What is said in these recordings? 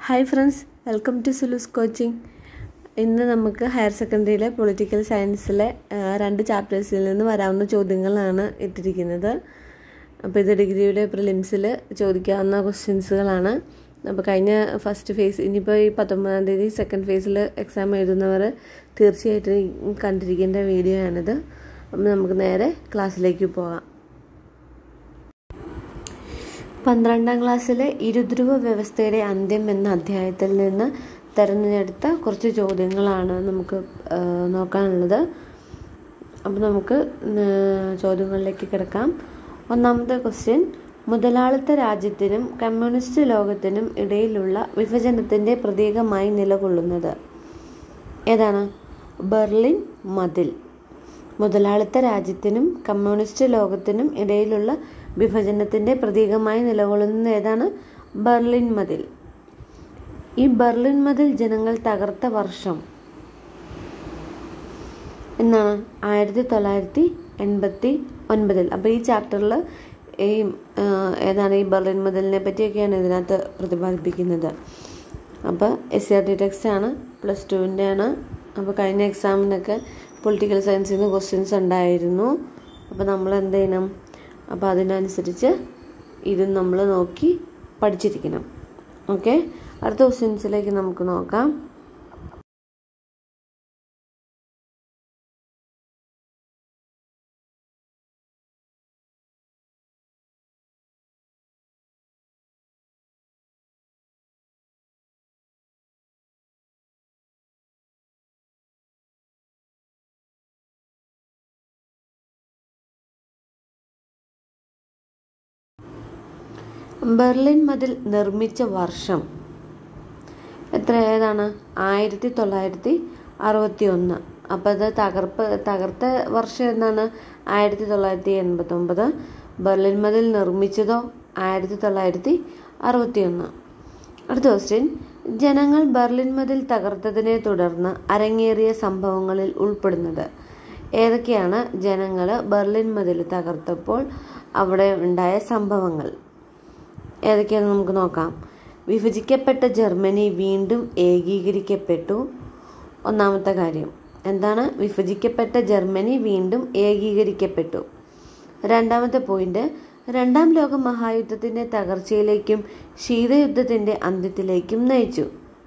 hi friends welcome to Sulu's coaching ഇന്ന് നമുക്ക് higher സെക്കൻഡറിയിലെ political സയൻസിലെ ആ, രണ്ട് ചാപ്റ്റേഴ്സിൽ നിന്ന് വരാവുന്ന ചോദ്യങ്ങളാണ് ഇട്ടിരിക്കുന്നത് അപ്പോൾ ഇത് ഡിഗ്രിയുടെ പ്രിലിംസിൽ ചോദിക്കാവുന്ന ക്വസ്റ്റ്യൻസുകളാണ് അപ്പോൾ കഴിഞ്ഞ ഫസ്റ്റ് ഫേസ് ഇനിയിപ്പോൾ ഈ പത്തൊമ്പതാം തീയതി സെക്കൻഡ് ഫേസിൽ എക്സാം എഴുതുന്നവർ തീർച്ചയായിട്ടും കണ്ടിരിക്കേണ്ട വീഡിയോ ആണിത് അപ്പോൾ നമുക്ക് നേരെ ക്ലാസ്സിലേക്ക് പോകാം പന്ത്രണ്ടാം ക്ലാസ്സിലെ ഇരുധ്രുവ വ്യവസ്ഥയുടെ അന്ത്യം എന്ന അധ്യായത്തിൽ നിന്ന് തിരഞ്ഞെടുത്ത കുറച്ച് ചോദ്യങ്ങളാണ് നമുക്ക് ആ, നോക്കാനുള്ളത് അപ്പോൾ നമുക്ക് ന- ചോദ്യങ്ങളിലേക്ക് കിടക്കാം ഒന്നാമത്തെ ക്വസ്റ്റ്യൻ മുതലാളിത്ത രാജ്യത്തിനും കമ്മ്യൂണിസ്റ്റ് ലോകത്തിനും ഇടയിലുള്ള വിഭജനത്തിൻ്റെ പ്രതീകമായി നിലകൊള്ളുന്നത് ഏതാണ് ബെർലിൻ മതിൽ മുതലാളിത്ത രാജ്യത്തിനും കമ്മ്യൂണിസ്റ്റ് ലോകത്തിനും ഇടയിലുള്ള വിഭജനത്തിന്റെ പ്രതീകമായി നിലകൊള്ളുന്നത് ഏതാണ് ബെർലിൻ മതിൽ ഈ ബെർലിൻ മതിൽ ജനങ്ങൾ തകർത്ത വർഷം എന്നാണ് ആയിരത്തി തൊള്ളായിരത്തി എൺപത്തി ഒൻപതിൽ അപ്പോൾ ഈ ചാപ്റ്ററിൽ ഈ ആ, ഏതാണ് ഈ ബെർലിൻ മതിലിനെ പറ്റിയൊക്കെയാണ് ഇതിനകത്ത് പ്രതിപാദിപ്പിക്കുന്നത് അപ്പോൾ S C R T text ആണ് പ്ലസ് ടുവിൻ്റെ ആണ് അപ്പോൾ കഴിഞ്ഞ എക്സാമിനൊക്കെ പൊളിറ്റിക്കൽ സയൻസിൽ നിന്ന് ക്വസ്റ്റ്യൻസ് ഉണ്ടായിരുന്നു അപ്പോൾ നമ്മൾ എന്ത് ചെയ്യണം അപ്പോൾ അതിനനുസരിച്ച് ഇത് നമ്മൾ നോക്കി പഠിച്ചിരിക്കണം ഓക്കെ അടുത്ത ക്വസ്റ്റ്യൻസിലേക്ക് നമുക്ക് നോക്കാം ബെർലിൻ മതിൽ നിർമ്മിച്ച വർഷം എത്ര ഏതാണ് ആയിരത്തി തൊള്ളായിരത്തി അറുപത്തി ഒന്ന് അപ്പോൾ അത് തകർപ്പ് തകർത്ത വർഷം എന്നാണ് ആയിരത്തി തൊള്ളായിരത്തി എൺപത്തി ഒമ്പത് ബെർലിൻ മതിൽ നിർമ്മിച്ചതോ ആയിരത്തി തൊള്ളായിരത്തി അറുപത്തി ഒന്ന് അടുത്ത ക്വസ്റ്റ്യൻ ജനങ്ങൾ ബെർലിൻ മതിൽ തകർത്തതിനെ തുടർന്ന് അരങ്ങേറിയ സംഭവങ്ങളിൽ ഉൾപ്പെടുന്നത് ഏതൊക്കെയാണ് ജനങ്ങൾ ബെർലിൻ മതിൽ തകർത്തപ്പോൾ അവിടെ ഉണ്ടായ സംഭവങ്ങൾ ഏതൊക്കെയാണെന്ന് നമുക്ക് നോക്കാം വിഭജിക്കപ്പെട്ട ജർമ്മനി വീണ്ടും ഏകീകരിക്കപ്പെട്ടു ഒന്നാമത്തെ കാര്യം എന്താണ് വിഭജിക്കപ്പെട്ട ജർമ്മനി വീണ്ടും ഏകീകരിക്കപ്പെട്ടു രണ്ടാമത്തെ പോയിന്റ് രണ്ടാം ലോക മഹായുദ്ധത്തിന്റെ തകർച്ചയിലേക്കും ശീതയുദ്ധത്തിന്റെ അന്ത്യത്തിലേക്കും നയിച്ചു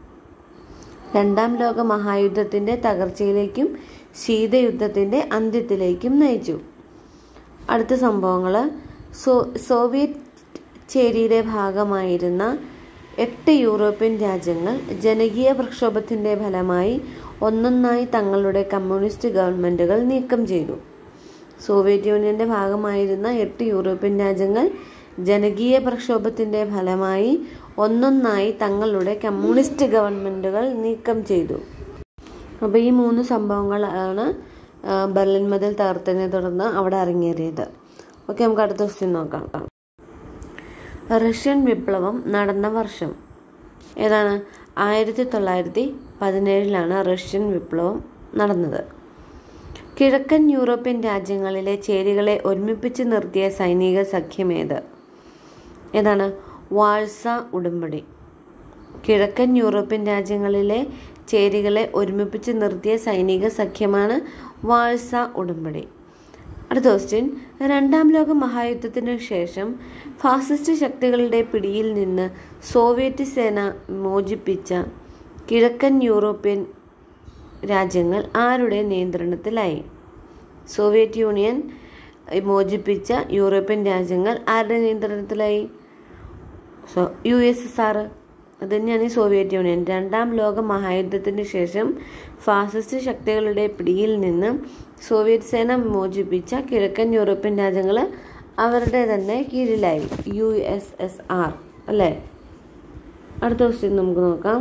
രണ്ടാം ലോക മഹായുദ്ധത്തിന്റെ തകർച്ചയിലേക്കും ശീതയുദ്ധത്തിന്റെ അന്ത്യത്തിലേക്കും നയിച്ചു അടുത്ത സംഭവങ്ങൾ സോ സോവിയറ്റ് ചേരിയുടെ ഭാഗമായിരുന്ന എട്ട് യൂറോപ്യൻ രാജ്യങ്ങൾ ജനകീയ പ്രക്ഷോഭത്തിന്റെ ഫലമായി ഒന്നൊന്നായി തങ്ങളുടെ കമ്മ്യൂണിസ്റ്റ് ഗവൺമെന്റുകൾ നീക്കം ചെയ്തു സോവിയറ്റ് യൂണിയന്റെ ഭാഗമായിരുന്ന എട്ട് യൂറോപ്യൻ രാജ്യങ്ങൾ ജനകീയ പ്രക്ഷോഭത്തിന്റെ ഫലമായി ഒന്നൊന്നായി തങ്ങളുടെ കമ്മ്യൂണിസ്റ്റ് ഗവൺമെന്റുകൾ നീക്കം ചെയ്തു അപ്പോൾ ഈ മൂന്ന് സംഭവങ്ങളാണ് ആ, ബെർലിൻ മതിൽ തകർത്തതിനെ തുടർന്ന് അവിടെ അരങ്ങേറിയത് ഓക്കെ നമുക്ക് അടുത്ത ക്വസ്റ്റ്യൻ നോക്കാം റഷ്യൻ വിപ്ലവം നടന്ന വർഷം ഏതാണ് ആയിരത്തി തൊള്ളായിരത്തി പതിനേഴിലാണ് റഷ്യൻ വിപ്ലവം നടന്നത് കിഴക്കൻ യൂറോപ്യൻ രാജ്യങ്ങളിലെ ചേരികളെ ഒരുമിപ്പിച്ച് നിർത്തിയ സൈനിക സഖ്യമേത് ഏതാണ് വാൾസ ഉടമ്പടി കിഴക്കൻ യൂറോപ്യൻ രാജ്യങ്ങളിലെ ചേരികളെ ഒരുമിപ്പിച്ച് നിർത്തിയ സൈനിക സഖ്യമാണ് വാൾസ ഉടമ്പടി അടുത്ത ക്വസ്റ്റ്യൻ രണ്ടാം ലോക മഹായുദ്ധത്തിന് ശേഷം ഫാസിസ്റ്റ് ശക്തികളുടെ പിടിയിൽ നിന്ന് സോവിയറ്റ് സേന മോചിപ്പിച്ച കിഴക്കൻ യൂറോപ്യൻ രാജ്യങ്ങൾ ആരുടെ നിയന്ത്രണത്തിലായി സോവിയറ്റ് യൂണിയൻ മോചിപ്പിച്ച യൂറോപ്യൻ രാജ്യങ്ങൾ ആരുടെ നിയന്ത്രണത്തിലായി so U S S R അത് തന്നെയാണ് ഈ സോവിയറ്റ് യൂണിയൻ രണ്ടാം ലോക മഹായുദ്ധത്തിന് ശേഷം ഫാസിസ്റ്റ് ശക്തികളുടെ പിടിയിൽ നിന്ന് സോവിയറ്റ് സേന മോചിപ്പിച്ച കിഴക്കൻ യൂറോപ്യൻ രാജ്യങ്ങൾ അവരുടെ തന്നെ കീഴിലായി യു എസ് എസ് ആർ അല്ലേ അടുത്ത ക്വസ്റ്റ്യൻ നമുക്ക് നോക്കാം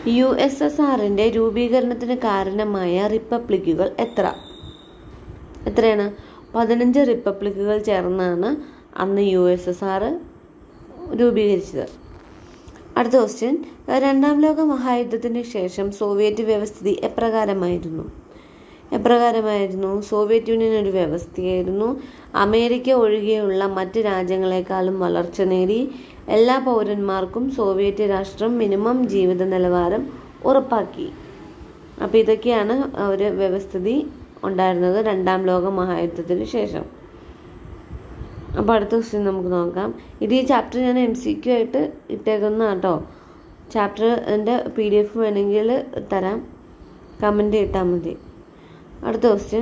യു എസ് എസ് ആറിൻ്റെ രൂപീകരണത്തിന് കാരണമായ റിപ്പബ്ലിക്കുകൾ എത്ര എത്രയാണ് പതിനഞ്ച് റിപ്പബ്ലിക്കുകൾ ചേർന്നാണ് അന്ന് യു എസ് എസ് ആർ രൂപീകരിച്ചത് അടുത്ത ക്വസ്റ്റ്യൻ രണ്ടാം ലോക മഹായുദ്ധത്തിന് ശേഷം സോവിയറ്റ് വ്യവസ്ഥിതി എപ്രകാരമായിരുന്നു എപ്രകാരമായിരുന്നു സോവിയറ്റ് യൂണിയൻ ഒരു വ്യവസ്ഥയായിരുന്നു അമേരിക്ക ഒഴികെയുള്ള മറ്റ് രാജ്യങ്ങളെക്കാളും വളർച്ച നേടി എല്ലാ പൗരന്മാർക്കും സോവിയറ്റ് രാഷ്ട്രം മിനിമം ജീവിത നിലവാരം ഉറപ്പാക്കി അപ്പോൾ ഇതൊക്കെയാണ് ഒരു വ്യവസ്ഥിതി ഉണ്ടായിരുന്നത് രണ്ടാം ലോക മഹായുദ്ധത്തിന് ശേഷം അപ്പോൾ അടുത്ത ക്വസ്റ്റ്യൻ നമുക്ക് നോക്കാം ഇത് ഈ ചാപ്റ്റർ ഞാൻ എം സി ക്യു ആയിട്ട് ഇട്ടേക്കുന്ന കേട്ടോ ചാപ്റ്ററിൻ്റെ പി ഡി എഫ് വേണമെങ്കിൽ തരാം കമൻറ്റ് ഇട്ടാൽ മതി അടുത്ത ക്വസ്റ്റ്യൻ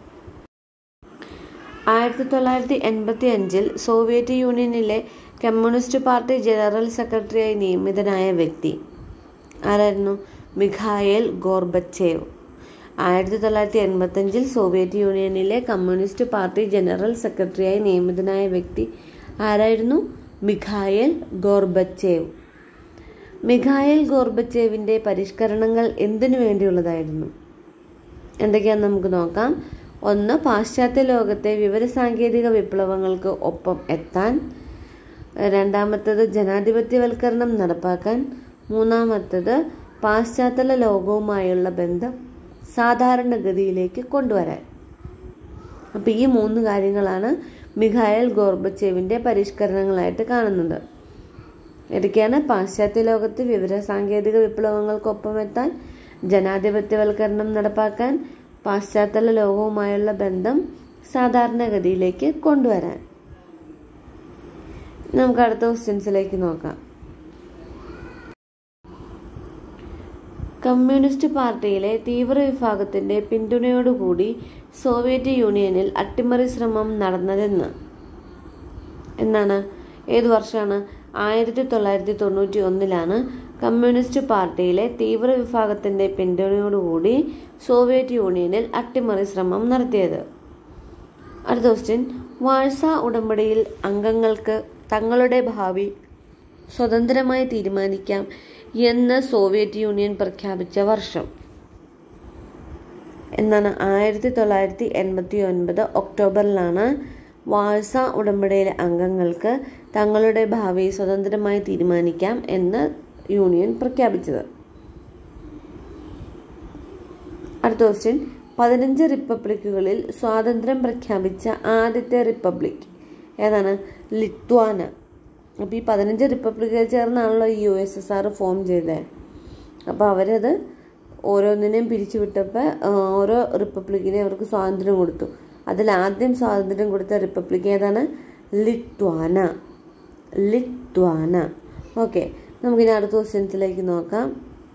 ആയിരത്തി തൊള്ളായിരത്തി എൺപത്തി അഞ്ചിൽ സോവിയറ്റ് യൂണിയനിലെ കമ്മ്യൂണിസ്റ്റ് പാർട്ടി ജനറൽ സെക്രട്ടറിയായി നിയമിതനായ വ്യക്തി ആരായിരുന്നു മിഖായേൽ ഗോർബച്ചേവ് ആയിരത്തി തൊള്ളായിരത്തി എൺപത്തഞ്ചിൽ സോവിയറ്റ് യൂണിയനിലെ കമ്മ്യൂണിസ്റ്റ് പാർട്ടി ജനറൽ സെക്രട്ടറിയായി നിയമിതനായ വ്യക്തി ആരായിരുന്നു മിഖായേൽ ഗോർബച്ചേവ് മിഖായേൽ ഗോർബച്ചേവിൻ്റെ പരിഷ്കരണങ്ങൾ എന്തിനു വേണ്ടിയുള്ളതായിരുന്നു എന്തൊക്കെയാണെന്ന് നമുക്ക് നോക്കാം ഒന്ന് പാശ്ചാത്യ ലോകത്തെ വിവരസാങ്കേതിക വിപ്ലവങ്ങൾക്ക് ഒപ്പം എത്താൻ രണ്ടാമത്തത് ജനാധിപത്യവൽക്കരണം നടപ്പാക്കാൻ മൂന്നാമത്തത് പാശ്ചാത്യ ലോകവുമായുള്ള ബന്ധം സാധാരണഗതിയിലേക്ക് കൊണ്ടുവരാൻ അപ്പോൾ ഈ മൂന്ന് കാര്യങ്ങളാണ് മിഖായൽ ഗോർബച്ചേവിൻ്റെ പരിഷ്കരണങ്ങളായിട്ട് കാണുന്നത് ഏതൊക്കെയാണ് പാശ്ചാത്യ ലോകത്ത് വിവര സാങ്കേതിക വിപ്ലവങ്ങൾക്കൊപ്പം എത്താൻ ജനാധിപത്യവൽക്കരണം നടപ്പാക്കാൻ പാശ്ചാത്യ ലോകവുമായുള്ള ബന്ധം സാധാരണഗതിയിലേക്ക് കൊണ്ടുവരാൻ നമുക്ക് അടുത്ത ക്വസ്റ്റ്യൻസിലേക്ക് നോക്കാം കമ്മ്യൂണിസ്റ്റ് പാർട്ടിയിലെ തീവ്ര വിഭാഗത്തിന്റെ പിന്തുണയോടുകൂടി സോവിയറ്റ് യൂണിയനിൽ അട്ടിമറി ശ്രമം നടന്നതെന്ന് എന്നാണ് ഏത് വർഷമാണ് ആയിരത്തി തൊള്ളായിരത്തി തൊണ്ണൂറ്റി ഒന്നിലാണ് കമ്മ്യൂണിസ്റ്റ് പാർട്ടിയിലെ തീവ്ര വിഭാഗത്തിന്റെ പിന്തുണയോടുകൂടി സോവിയറ്റ് യൂണിയനിൽ അട്ടിമറി ശ്രമം നടത്തിയത് അടുത്ത ക്വസ്റ്റ്യൻ വാഴ്സ ഉടമ്പടിയിൽ അംഗങ്ങൾക്ക് തങ്ങളുടെ ഭാവി സ്വതന്ത്രമായി തീരുമാനിക്കാം എന്ന് സോവിയറ്റ് യൂണിയൻ പ്രഖ്യാപിച്ച വർഷം എന്നാണ് ആയിരത്തി തൊള്ളായിരത്തി എൺപത്തി ഒൻപത് ഒക്ടോബറിലാണ് വാഴ്സ ഉടമ്പടിയിലെ അംഗങ്ങൾക്ക് തങ്ങളുടെ ഭാവി സ്വതന്ത്രമായി തീരുമാനിക്കാം എന്ന് യൂണിയൻ പ്രഖ്യാപിച്ചത് അടുത്ത ക്വസ്റ്റ്യൻ പതിനഞ്ച് റിപ്പബ്ലിക്കുകളിൽ സ്വാതന്ത്ര്യം പ്രഖ്യാപിച്ച ആദ്യത്തെ റിപ്പബ്ലിക് ഏതാണ് ലിത്വാന അപ്പോൾ ഈ പതിനഞ്ച് റിപ്പബ്ലിക്കുകൾ ചേർന്നാണല്ലോ ഈ U S S R form ചെയ്തത് അപ്പോൾ അവരത് ഓരോന്നിനെയും പിരിച്ചുവിട്ടപ്പോൾ ഓരോ റിപ്പബ്ലിക്കിനെ അവർക്ക് സ്വാതന്ത്ര്യം കൊടുത്തു അതിൽ ആദ്യം സ്വാതന്ത്ര്യം കൊടുത്ത റിപ്പബ്ലിക് ഏതാണ് ലിത്വാന ലിത്വാന ഓക്കെ നമുക്കിനി അടുത്ത ക്വസ്റ്റ്യൻസിലേക്ക് നോക്കാം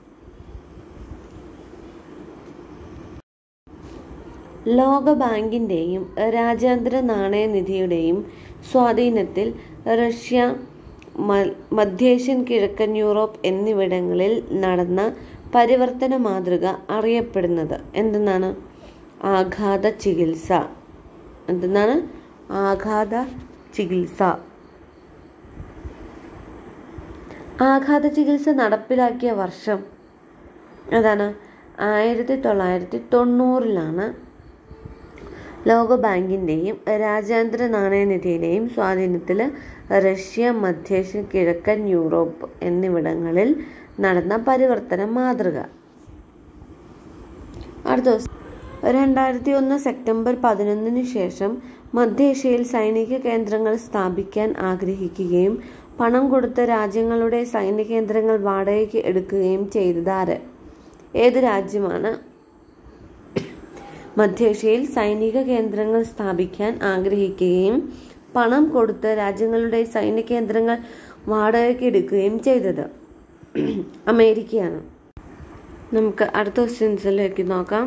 ലോകബാങ്കിൻ്റെയും രാജ്യാന്തര നാണയനിധിയുടെയും സ്വാധീനത്തിൽ റഷ്യ മധ്യേഷ്യൻ കിഴക്കൻ യൂറോപ്പ് എന്നിവിടങ്ങളിൽ നടന്ന പരിവർത്തന മാതൃക അറിയപ്പെടുന്നത് എന്തെന്നാണ് ആഘാത ചികിത്സ എന്തെന്നാണ് ആഘാത ചികിത്സ ആഘാത ചികിത്സ നടപ്പിലാക്കിയ വർഷം അതാണ് ആയിരത്തി തൊള്ളായിരത്തി തൊണ്ണൂറിലാണ് ലോകബാങ്കിൻ്റെയും രാജ്യാന്തര നാണയനിധിയുടെയും സ്വാധീനത്തിൽ റഷ്യ മധ്യേഷ്യൻ കിഴക്കൻ യൂറോപ്പ് എന്നിവിടങ്ങളിൽ നടന്ന പരിവർത്തന മാതൃക അടുത്ത ദിവസം രണ്ടായിരത്തി ഒന്ന് സെപ്റ്റംബർ പതിനൊന്നിന് ശേഷം മധ്യേഷ്യയിൽ സൈനിക കേന്ദ്രങ്ങൾ സ്ഥാപിക്കാൻ ആഗ്രഹിക്കുകയും പണം കൊടുത്ത് രാജ്യങ്ങളുടെ സൈനിക കേന്ദ്രങ്ങൾ വാടകയ്ക്ക് എടുക്കുകയും ചെയ്തതാര് ഏത് രാജ്യമാണ് മധ്യേഷ്യയിൽ സൈനിക കേന്ദ്രങ്ങൾ സ്ഥാപിക്കാൻ ആഗ്രഹിക്കുകയും പണം കൊടുത്ത് രാജ്യങ്ങളുടെ സൈനിക കേന്ദ്രങ്ങൾ വാടകയ്ക്ക് എടുക്കുകയും ചെയ്തത് അമേരിക്കയാണ് നമുക്ക് അടുത്ത ക്വസ്റ്റ്യൻസിലേക്ക് നോക്കാം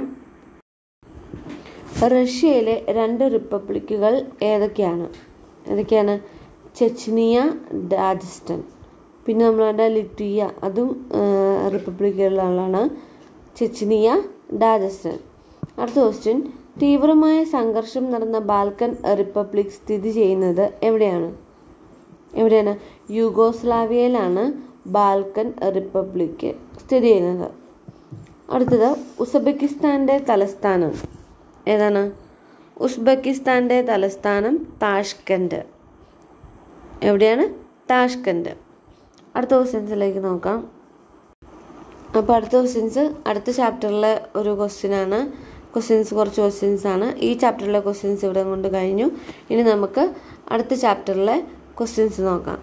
റഷ്യയിലെ രണ്ട് റിപ്പബ്ലിക്കുകൾ ഏതൊക്കെയാണ് ഏതൊക്കെയാണ് ചെച്നിയ രാജസ്ഥാൻ പിന്നെ നമ്മളുടെ ലിറ്റ്വിയ അതും റിപ്പബ്ലിക്കുകളിലാണ് ചെച്നിയ രാജസ്ഥാൻ അടുത്ത ക്വസ്റ്റ്യൻ തീവ്രമായ സംഘർഷം നടന്ന ബാൽക്കൻ റിപ്പബ്ലിക് സ്ഥിതി ചെയ്യുന്നത് എവിടെയാണ് എവിടെയാണ് യുഗോസ്ലാവിയയിലാണ് ബാൽക്കൻ റിപ്പബ്ലിക്ക് സ്ഥിതി ചെയ്യുന്നത് അടുത്തത് ഉസ്ബെക്കിസ്ഥാൻ്റെ തലസ്ഥാനം ഏതാണ് ഉസ്ബെക്കിസ്ഥാൻ്റെ തലസ്ഥാനം താഷ്കൻഡ് എവിടെയാണ് താഷ്കൻഡ് അടുത്ത ക്വസ്റ്റ്യൻസിലേക്ക് നോക്കാം അപ്പോൾ അടുത്ത ക്വസ്റ്റ്യൻസ് അടുത്ത ചാപ്റ്ററിലെ ഒരു ക്വസ്റ്റ്യനാണ് ക്വസ്റ്റ്യൻസ് കുറച്ച് ക്വസ്റ്റ്യൻസ് ആണ് ഈ ചാപ്റ്ററിലെ ക്വസ്റ്റ്യൻസ് ഇവിടെ കൊണ്ട് കഴിഞ്ഞു ഇനി നമുക്ക് അടുത്ത ചാപ്റ്ററിലെ ക്വസ്റ്റ്യൻസ് നോക്കാം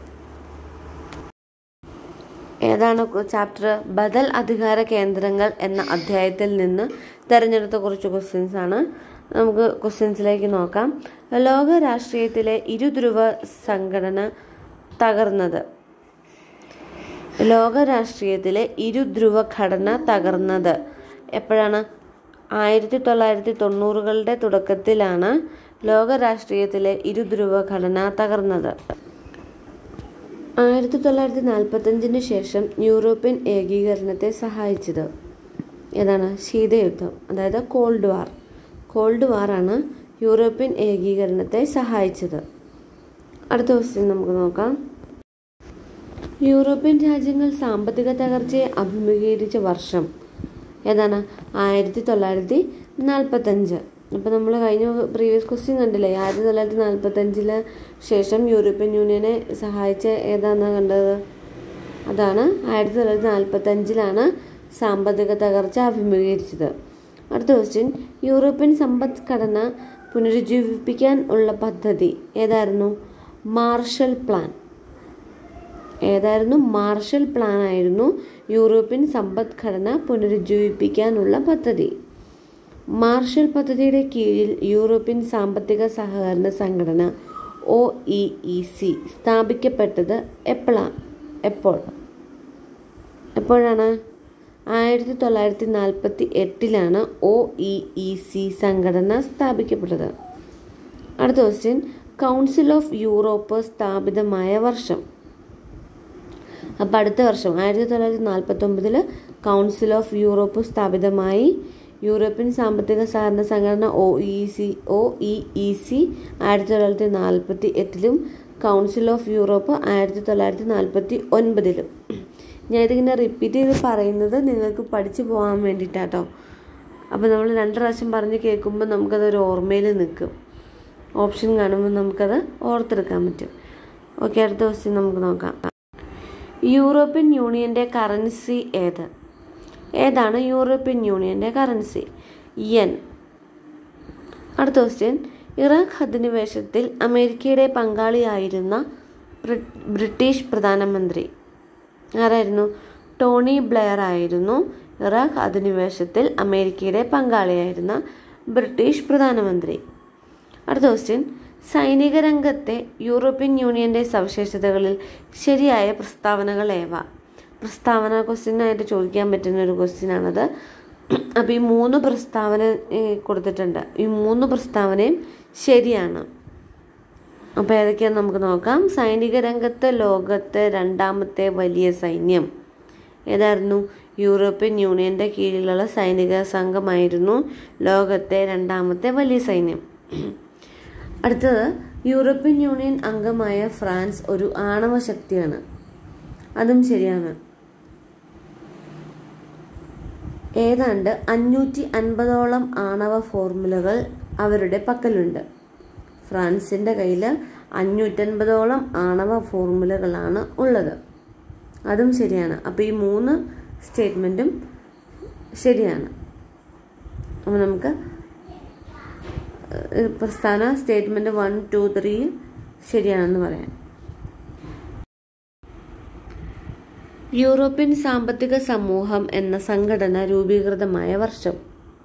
ഏതാണ് ചാപ്റ്റർ ബദൽ അധികാര കേന്ദ്രങ്ങൾ എന്ന അധ്യായത്തിൽ നിന്ന് തിരഞ്ഞെടുത്ത കുറച്ച് ക്വസ്റ്റ്യൻസ് ആണ് നമുക്ക് ക്വസ്റ്റ്യൻസിലേക്ക് നോക്കാം ലോക രാഷ്ട്രീയത്തിലെ ഇരുധ്രുവ സംഘടന തകർന്നത് ലോക രാഷ്ട്രീയത്തിലെ ഇരുധ്രുവ ഘടന തകർന്നത് എപ്പോഴാണ് ആയിരത്തി തൊള്ളായിരത്തി തൊണ്ണൂറുകളുടെ തുടക്കത്തിലാണ് ലോക രാഷ്ട്രീയത്തിലെ ഇരുധ്രുവ ഘടന തകർന്നത് ആയിരത്തി തൊള്ളായിരത്തി നാൽപ്പത്തഞ്ചിന് ശേഷം യൂറോപ്യൻ ഏകീകരണത്തെ സഹായിച്ചത് ഏതാണ് ശീതയുദ്ധം അതായത് കോൾഡ് വാർ കോൾഡ് വാറാണ് യൂറോപ്യൻ ഏകീകരണത്തെ സഹായിച്ചത് അടുത്ത ക്വസ്റ്റ്യൻ നമുക്ക് നോക്കാം യൂറോപ്യൻ രാജ്യങ്ങൾ സാമ്പത്തിക തകർച്ചയെ അഭിമുഖീകരിച്ച വർഷം ഏതാണ് ആയിരത്തി തൊള്ളായിരത്തി നാൽപ്പത്തഞ്ച് അപ്പോൾ നമ്മൾ കഴിഞ്ഞ പ്രീവിയസ് ക്വസ്റ്റ്യൻ കണ്ടില്ലേ ആയിരത്തി തൊള്ളായിരത്തി നാൽപ്പത്തഞ്ചിന് ശേഷം യൂറോപ്യൻ യൂണിയനെ സഹായിച്ച ഏതാണെന്നാണ് കണ്ടത് അതാണ് ആയിരത്തി തൊള്ളായിരത്തി നാൽപ്പത്തഞ്ചിലാണ് സാമ്പത്തിക തകർച്ച അഭിമുഖീകരിച്ചത് അടുത്ത ക്വസ്റ്റ്യൻ യൂറോപ്യൻ സമ്പദ്ഘടന പുനരുജ്ജീവിപ്പിക്കാൻ ഉള്ള പദ്ധതി ഏതായിരുന്നു മാർഷൽ പ്ലാൻ ഏതായിരുന്നു മാർഷൽ പ്ലാൻ ആയിരുന്നു യൂറോപ്യൻ സമ്പദ്ഘടന പുനരുജ്ജീവിപ്പിക്കാനുള്ള പദ്ധതി മാർഷൽ പദ്ധതിയുടെ കീഴിൽ യൂറോപ്യൻ സാമ്പത്തിക സഹകരണ സംഘടന ഒ ഇ ഇ സി സ്ഥാപിക്കപ്പെട്ടത് എപ്പോഴാണ് എപ്പോൾ എപ്പോഴാണ് ആയിരത്തി തൊള്ളായിരത്തി നാൽപ്പത്തി എട്ടിലാണ് ഒ ഇ ഇ സി സംഘടന സ്ഥാപിക്കപ്പെട്ടത് അടുത്ത ക്വസ്റ്റ്യൻ കൗൺസിൽ ഓഫ് യൂറോപ്പ് സ്ഥാപിതമായ വർഷം അപ്പോൾ അടുത്ത വർഷം ആയിരത്തി തൊള്ളായിരത്തി നാൽപ്പത്തി ഒമ്പതിൽ കൗൺസിൽ ഓഫ് യൂറോപ്പ് സ്ഥാപിതമായി യൂറോപ്യൻ സാമ്പത്തിക സഹകരണ സംഘടന O E C O E E C ആയിരത്തി തൊള്ളായിരത്തി നാൽപ്പത്തി എട്ടിലും കൗൺസിൽ ഓഫ് യൂറോപ്പ് ആയിരത്തി തൊള്ളായിരത്തി നാൽപ്പത്തി ഒൻപതിലും ഞാൻ ഇതിങ്ങനെ റിപ്പീറ്റ് ചെയ്ത് പറയുന്നത് നിങ്ങൾക്ക് പഠിച്ചു പോകാൻ വേണ്ടിയിട്ടാട്ടോ അപ്പോൾ നമ്മൾ രണ്ട് പ്രാവശ്യം പറഞ്ഞ് കേൾക്കുമ്പോൾ നമുക്കതൊരു ഓർമ്മയിൽ നിൽക്കും ഓപ്ഷൻ കാണുമ്പോൾ നമുക്കത് ഓർത്തെടുക്കാൻ പറ്റും ഓക്കെ അടുത്ത ക്വസ്റ്റ്യൻ നമുക്ക് നോക്കാം യൂറോപ്യൻ യൂണിയൻ്റെ കറൻസി ഏത് ഏതാണ് യൂറോപ്യൻ യൂണിയൻ്റെ കറൻസി യെൻ അടുത്ത ക്വസ്റ്റ്യൻ ഇറാഖ് അധിനിവേശത്തിൽ അമേരിക്കയുടെ പങ്കാളിയായിരുന്ന ബ്രിട്ടീഷ് പ്രധാനമന്ത്രി ആരായിരുന്നു ടോണി ബ്ലെയർ ആയിരുന്നു ഇറാഖ് അധിനിവേശത്തിൽ അമേരിക്കയുടെ പങ്കാളിയായിരുന്ന ബ്രിട്ടീഷ് പ്രധാനമന്ത്രി അടുത്ത ക്വസ്റ്റ്യൻ സൈനിക രംഗത്തെ യൂറോപ്യൻ യൂണിയൻ്റെ സവിശേഷതകളിൽ ശരിയായ പ്രസ്താവനകൾ ഏവ പ്രസ്താവന ക്വസ്റ്റ്യനായിട്ട് ചോദിക്കാൻ പറ്റുന്ന ഒരു ക്വസ്റ്റ്യനാണത് അപ്പോൾ ഈ മൂന്ന് പ്രസ്താവന കൊടുത്തിട്ടുണ്ട് ഈ മൂന്ന് പ്രസ്താവനയും ശരിയാണ് അപ്പോൾ ഏതൊക്കെയാണെന്ന് നമുക്ക് നോക്കാം സൈനിക രംഗത്ത് ലോകത്തെ രണ്ടാമത്തെ വലിയ സൈന്യം ഏതായിരുന്നു യൂറോപ്യൻ യൂണിയൻ്റെ കീഴിലുള്ള സൈനിക സംഘമായിരുന്നു ലോകത്തെ രണ്ടാമത്തെ വലിയ സൈന്യം അടുത്തത് യൂറോപ്യൻ യൂണിയൻ അംഗമായ ഫ്രാൻസ് ഒരു ആണവ ശക്തിയാണ് അതും ശരിയാണ് ഏതാണ്ട് അഞ്ഞൂറ്റി അൻപതോളം ആണവ ഫോർമുലകൾ അവരുടെ പക്കലുണ്ട് ഫ്രാൻസിൻ്റെ കയ്യിൽ അഞ്ഞൂറ്റൻപതോളം ആണവ ഫോർമുലകളാണ് ഉള്ളത് അതും ശരിയാണ് അപ്പോൾ ഈ മൂന്ന് സ്റ്റേറ്റ്മെൻറ്റും ശരിയാണ് അപ്പോൾ നമുക്ക് പ്രസ്ഥാന സ്റ്റേറ്റ്മെൻറ്റ് വൺ ടു ത്രീ ശരിയാണെന്ന് പറയാം യൂറോപ്യൻ സാമ്പത്തിക സമൂഹം എന്ന സംഘടന രൂപീകൃതമായ വർഷം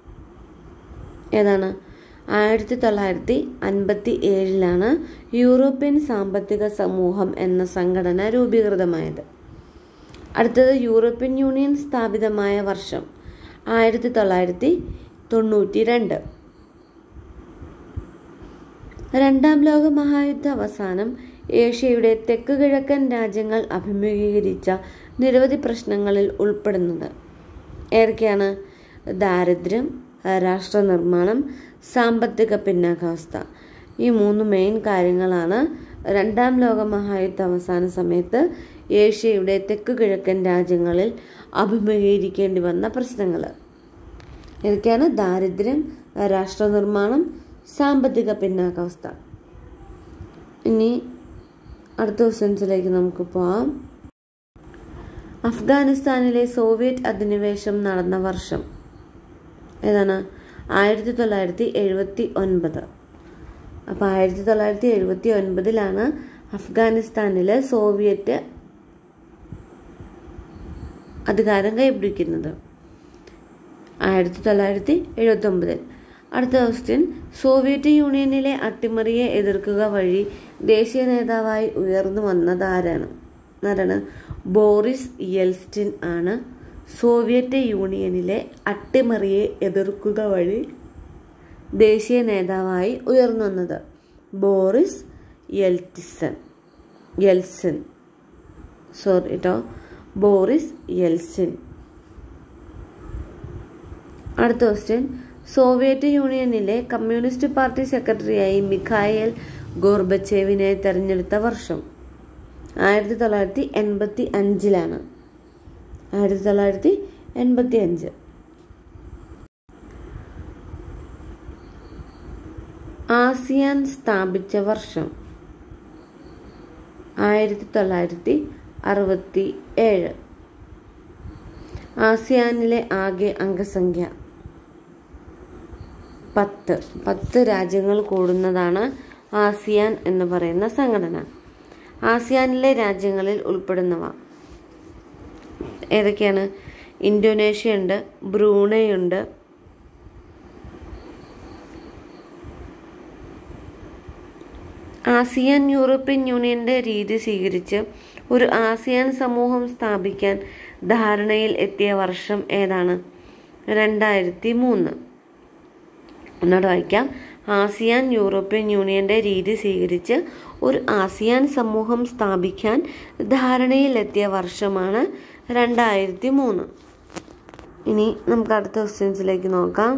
ഏതാണ് ആയിരത്തി തൊള്ളായിരത്തി അൻപത്തി ഏഴിലാണ് യൂറോപ്യൻ സാമ്പത്തിക സമൂഹം എന്ന സംഘടന രൂപീകൃതമായത് അടുത്തത് യൂറോപ്യൻ യൂണിയൻ സ്ഥാപിതമായ വർഷം ആയിരത്തി തൊള്ളായിരത്തി തൊണ്ണൂറ്റി രണ്ട് രണ്ടാം ലോക മഹായുദ്ധ അവസാനം ഏഷ്യയുടെ തെക്ക് കിഴക്കൻ രാജ്യങ്ങൾ അഭിമുഖീകരിച്ച നിരവധി പ്രശ്നങ്ങളിൽ ഉൾപ്പെടുന്നത് ഏതൊക്കെയാണ് ദാരിദ്ര്യം രാഷ്ട്ര നിർമ്മാണം സാമ്പത്തിക പിന്നാക്കാവസ്ഥ ഈ മൂന്ന് മെയിൻ കാര്യങ്ങളാണ് രണ്ടാം ലോക മഹായുദ്ധ അവസാന സമയത്ത് ഏഷ്യയുടെ തെക്ക് കിഴക്കൻ രാജ്യങ്ങളിൽ അഭിമുഖീകരിക്കേണ്ടി വന്ന പ്രശ്നങ്ങൾ ഏതൊക്കെയാണ് ദാരിദ്ര്യം രാഷ്ട്ര നിർമ്മാണം സാമ്പത്തിക പിന്നാക്കാവസ്ഥ ഇനി അടുത്ത ക്വസ്റ്റ്യൻസിലേക്ക് നമുക്ക് പോവാം അഫ്ഗാനിസ്ഥാനിലെ സോവിയറ്റ് അധിനിവേശം നടന്ന വർഷം ഏതാണ് ആയിരത്തി തൊള്ളായിരത്തി എഴുപത്തി ഒൻപത് അപ്പോൾ ആയിരത്തി തൊള്ളായിരത്തി എഴുപത്തി ഒൻപതിലാണ് അഫ്ഗാനിസ്ഥാനിൽ സോവിയറ്റ് അധികാരം കൈപ്പിടിക്കുന്നത് ആയിരത്തി തൊള്ളായിരത്തി എഴുപത്തി ഒമ്പതിൽ അടുത്ത ക്വസ്റ്റ്യൻ സോവിയറ്റ് യൂണിയനിലെ അട്ടിമറിയെ എതിർക്കുക വഴി ദേശീയ നേതാവായി ഉയർന്നു വന്നത് ആരാണ് ആരാണ് ബോറിസ് യെൽസ്റ്റിൻ ആണ് സോവിയറ്റ് യൂണിയനിലെ അട്ടിമറിയെ എതിർക്കുക വഴി ദേശീയ നേതാവായി ഉയർന്നു വന്നത് ബോറിസ് യെൽറ്റിസൺ യെൽസിൻ സോറി കേട്ടോ ബോറിസ് യെൽസിൻ അടുത്ത ക്വസ്റ്റ്യൻ സോവിയറ്റ് യൂണിയനിലെ കമ്മ്യൂണിസ്റ്റ് പാർട്ടി സെക്രട്ടറിയായി മിഖായേൽ ഗോർബച്ചേവിനെ തെരഞ്ഞെടുത്ത വർഷം ആയിരത്തി തൊള്ളായിരത്തി എൺപത്തി അഞ്ചിലാണ് ആയിരത്തി തൊള്ളായിരത്തി എൺപത്തി അഞ്ച് ആസിയാൻ സ്ഥാപിച്ച വർഷം ആയിരത്തി തൊള്ളായിരത്തി അറുപത്തി ഏഴ് ആസിയാനിലെ ആകെ അംഗസംഖ്യ പത്ത് പത്ത് രാജ്യങ്ങൾ കൂടുന്നതാണ് ആസിയാൻ എന്ന് പറയുന്ന സംഘടന ആസിയാനിലെ രാജ്യങ്ങളിൽ ഉൾപ്പെടുന്നവ ഏതൊക്കെയാണ് ഇന്തോനേഷ്യ ഉണ്ട് ബ്രൂണൈ ഉണ്ട് ആസിയാൻ യൂറോപ്യൻ യൂണിയന്റെ രീതി സ്വീകരിച്ച് ഒരു ആസിയാൻ സമൂഹം സ്ഥാപിക്കാൻ ധാരണയിൽ എത്തിയ വർഷം ഏതാണ് രണ്ടായിരത്തി മൂന്ന് ഒന്നോട് വായിക്കാം ആസിയാൻ യൂറോപ്യൻ യൂണിയന്റെ രീതി സ്വീകരിച്ച് ഒരു ആസിയാൻ സമൂഹം സ്ഥാപിക്കാൻ ധാരണയിലെത്തിയ വർഷമാണ് രണ്ടായിരത്തി മൂന്ന് ഇനി നമുക്ക് അടുത്ത ക്വസ്റ്റ്യൻസിലേക്ക് നോക്കാം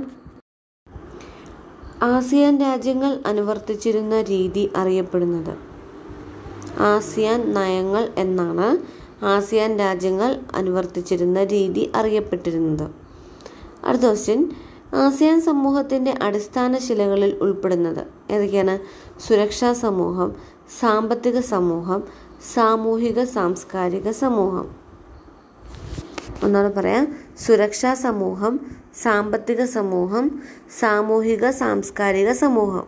ആസിയാൻ രാജ്യങ്ങൾ അനുവർത്തിച്ചിരുന്ന രീതി അറിയപ്പെടുന്നത് ആസിയാൻ നയങ്ങൾ എന്നാണ് ആസിയാൻ രാജ്യങ്ങൾ അനുവർത്തിച്ചിരുന്ന രീതി അറിയപ്പെട്ടിരുന്നത് അടുത്ത ക്വസ്റ്റ്യൻ ആസിയാൻ സമൂഹത്തിൻ്റെ അടിസ്ഥാന ശിലകളിൽ ഉൾപ്പെടുന്നത് ഏതൊക്കെയാണ് സുരക്ഷാ സമൂഹം സാമ്പത്തിക സമൂഹം സാമൂഹിക സാംസ്കാരിക സമൂഹം ഒന്നുകൂടെ പറയാം സുരക്ഷാ സമൂഹം സാമ്പത്തിക സമൂഹം സാമൂഹിക സാംസ്കാരിക സമൂഹം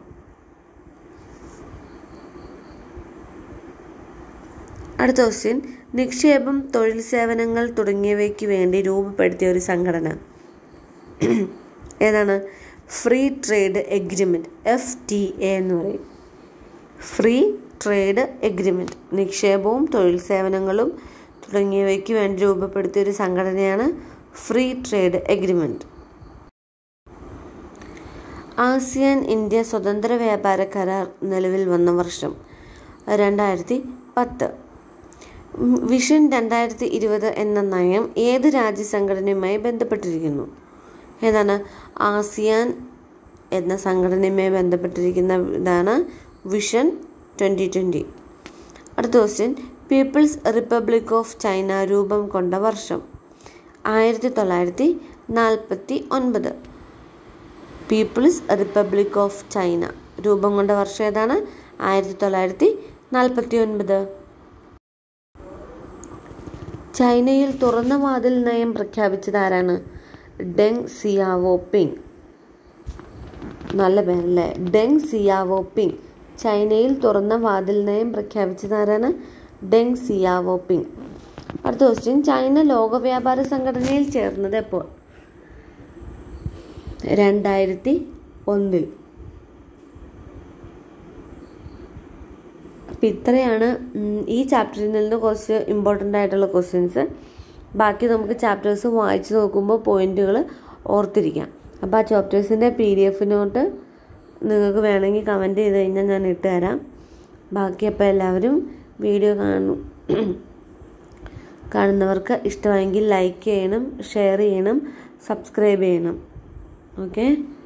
അടുത്ത ക്വസ്റ്റ്യൻ നിക്ഷേപം തൊഴിൽ സേവനങ്ങൾ തുടങ്ങിയവയ്ക്ക് വേണ്ടി രൂപപ്പെടുത്തിയ ഒരു സംഘടന ഏതാണ് free trade agreement F T A എന്ന് പറയും ഫ്രീ ട്രേഡ് എഗ്രിമെൻറ്റ് നിക്ഷേപവും തൊഴിൽ സേവനങ്ങളും തുടങ്ങിയവയ്ക്ക് വേണ്ടി രൂപപ്പെടുത്തിയ ഒരു സംഘടനയാണ് free trade agreement ASEAN India സ്വതന്ത്ര വ്യാപാര കരാർ നിലവിൽ വന്ന വർഷം രണ്ടായിരത്തി പത്ത് വിഷൻ രണ്ടായിരത്തി ഇരുപത് എന്ന നയം ഏത് രാജ്യസംഘടനയുമായി ബന്ധപ്പെട്ടിരിക്കുന്നു ഏതാണ് ആസിയാൻ എന്ന സംഘടനയുമായി ബന്ധപ്പെട്ടിരിക്കുന്ന ഇതാണ് വിഷൻ ട്വൻ്റി ട്വൻ്റി അടുത്ത question people's republic of China രൂപം കൊണ്ട വർഷം ആയിരത്തി തൊള്ളായിരത്തി നാൽപ്പത്തി ഒൻപത് പീപ്പിൾസ് റിപ്പബ്ലിക് ഓഫ് ചൈന രൂപം കൊണ്ട വർഷം ഏതാണ് ആയിരത്തി തൊള്ളായിരത്തി നാൽപ്പത്തി ഒൻപത് ചൈനയിൽ തുറന്ന വാതിൽ നയം പ്രഖ്യാപിച്ചത് ആരാണ് ഡെങ് സിയാവോ പിങ് നല്ല പേരല്ലേ ഡെങ് സിയാവോ പിങ് ചൈനയിൽ തുറന്ന വാതിൽ നയം പ്രഖ്യാപിച്ചത് ആരാണ് ഡെങ് സിയാവോ പിങ് അടുത്ത ക്വസ്റ്റ്യൻ ചൈന ലോക വ്യാപാര സംഘടനയിൽ ചേർന്നത് എപ്പോൾ രണ്ടായിരത്തി ഒന്നിൽ അപ്പം ഇത്രയാണ് ഈ ചാപ്റ്ററിൽ നിന്ന് കുറച്ച് ഇമ്പോർട്ടൻ്റ് ആയിട്ടുള്ള ക്വസ്റ്റ്യൻസ് ബാക്കി നമുക്ക് ചാപ്റ്റേഴ്സ് വായിച്ച് നോക്കുമ്പോൾ പോയിന്റുകൾ ഓർത്തിരിക്കാം അപ്പോൾ ആ ചാപ്റ്റേഴ്സിൻ്റെ പി ഡി എഫ് നോട്ട് നിങ്ങൾക്ക് വേണമെങ്കിൽ കമൻറ്റ് ചെയ്ത് കഴിഞ്ഞാൽ ഞാൻ ഇട്ട് തരാം ബാക്കി അപ്പോൾ എല്ലാവരും വീഡിയോ കാണും കാണുന്നവർക്ക് ഇഷ്ടമായെങ്കിൽ ലൈക്ക് ചെയ്യണം ഷെയർ ചെയ്യണം സബ്സ്ക്രൈബ് ചെയ്യണം ഓക്കെ